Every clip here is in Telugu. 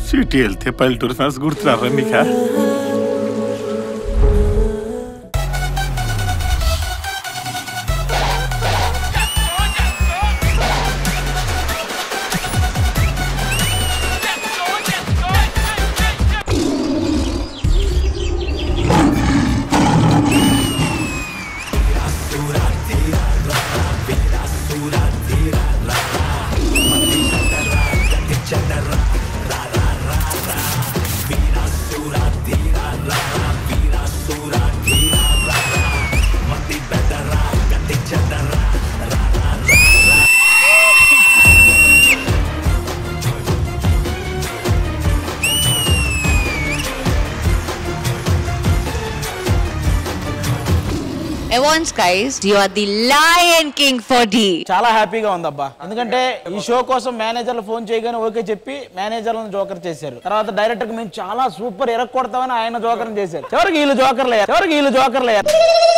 సిటీ వెళ్తే పల్లెటూరు ఫ్రెండ్స్ గుర్తున్నారా మీకా Evans guys, you are the Lion King for D. చాలా హ్యాపీగా ఉందబ్బా ఎందుకంటే ఈ షో కోసం మేనేజర్లు ఫోన్ చేయగానే ఓకే చెప్పి మేనేజర్లను జోకర్ చేశారు తర్వాత డైరెక్టర్ మేము చాలా సూపర్ ఎరక్కొడతామని ఆయన జోకర్ చేశారు చివరికి వీళ్ళు జోకర్లు అయ్యారు చివరికి వీళ్ళు జోకర్లు అయ్యారు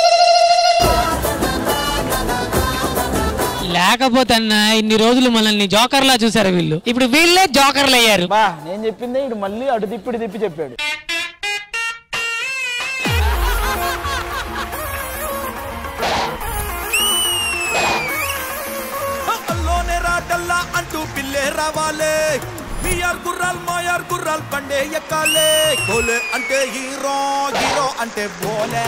లేకపోతే అన్న ఇన్ని రోజులు మనల్ని జోకర్లా చూసారు వీళ్ళు ఇప్పుడు వీళ్ళే జోకర్లు అయ్యారు బా నేను చెప్పిందే ఇటు మళ్ళీ అటు తిప్పి ఇటు తిప్పి చెప్పాడు అల్లోనే రాటల్లా అంటూ పిల్లే రావాలే మీయార్ గుర్రాల్ మాయార్ గుర్రాల్ బండే ఎక్కాలే బోలే అంటే హీరో హీరో అంటే బోలే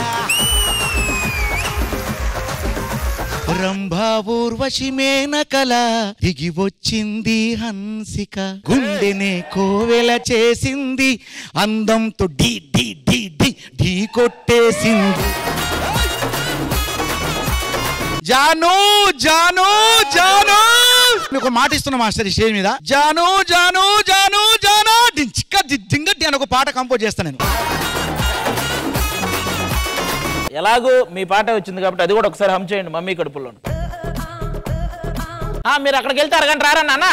రంభా ఊర్వశి మేనకల దిగి వచ్చింది హన్సిక గుండెనే కోవెల చేసింది అందంతో ఢీ ఢీ ఢీ ఢీ ఢీ కొట్టేసింది జాను జాను జాను మీకు మాట ఇస్తున్నా మాస్టర్ ఈ స్టేజ్ మీద జాను జాను జాను జాను డించిక్క డింగట్టి అని ఒక పాట కంపోజ్ చేస్తాను నేను ఎలాగో మీ పాట వచ్చింది కాబట్టి అది కూడా ఒకసారి హమ్ చేయండి మమ్మీ కడుపులో ఆ, మీరు అక్కడికి వెళ్తే అరగంట రారా నాన్న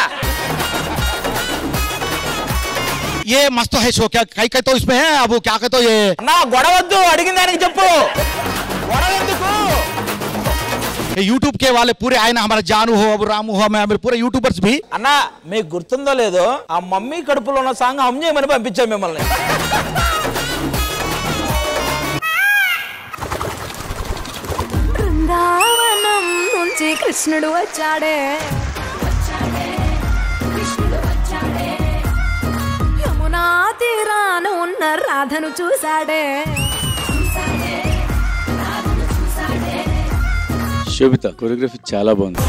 ये मस्त है शो क्या कई कई तो इसमें है अब वो क्या कहते हो ये అన్నా గొడవద్దు అడిగిన దానికి చెప్పు గొడవ ఎందుకు ये यूट्यूब के वाले पूरे आए ना हमारा जानू हो अब रामू हो मैं मेरे पूरे यूट्यूबर्स भी అన్నా మీకు గుర్తుందో లేదో ఆ మమ్మీ కడుపులో ఉన్న సాంగ్ హమ్ చేయమని పంపించాం మిమ్మల్ని బృందావనం నుంచి కృష్ణుడు వచ్చాడే యమునా తీరాన ఉన్న రాధను చూశాడే శోభిత కొరియోగ్రఫీ చాలా బాగుంది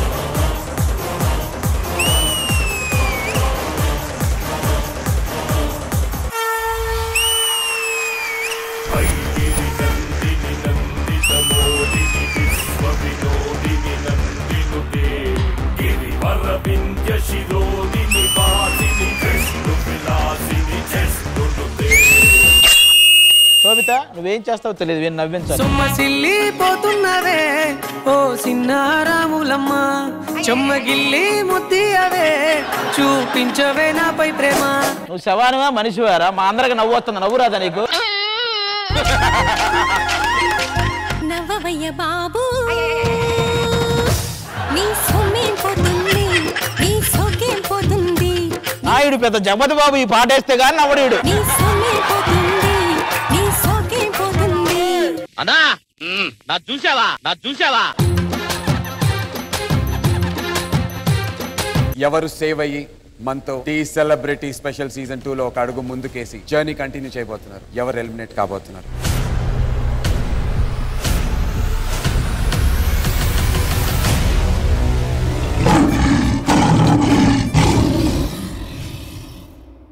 శోభిత నువ్వేం చేస్తావో తెలియదు వీళ్ళు నవ్వించాలి సొమ్మసిల్లిపోతున్నవే ఓ సిన్నారాములమ్మ చెమ్మగిల్లి ముద్దియవే చూపించవే నాపై ప్రేమ నువ్వు శవానువా మనిషివారా మా అందరికి నవ్వు వస్తుంది నవ్వు రాదా నీకు నవ్వవయ్య బాబు నీ సొమ్మేం పోతుంది నీ సోకేం పోతుంది నాయుడు పెద్ద జగపతి బాబు ఈ పాట వేస్తే కానీ నవ్వడీడు నీ సొమ్మేం పోతుంది నీ సోకేం పోతుంది అన్నా నా చూసావా నా చూసావా ఎవరు సేవ్ అయ్యి మనతో టీ సెలబ్రిటీ స్పెషల్ సీజన్ టూ లో ఒక అడుగు ముందుకేసి జర్నీ కంటిన్యూ చేయబోతున్నారు ఎవరు ఎలిమినేట్ కాబోతున్నారు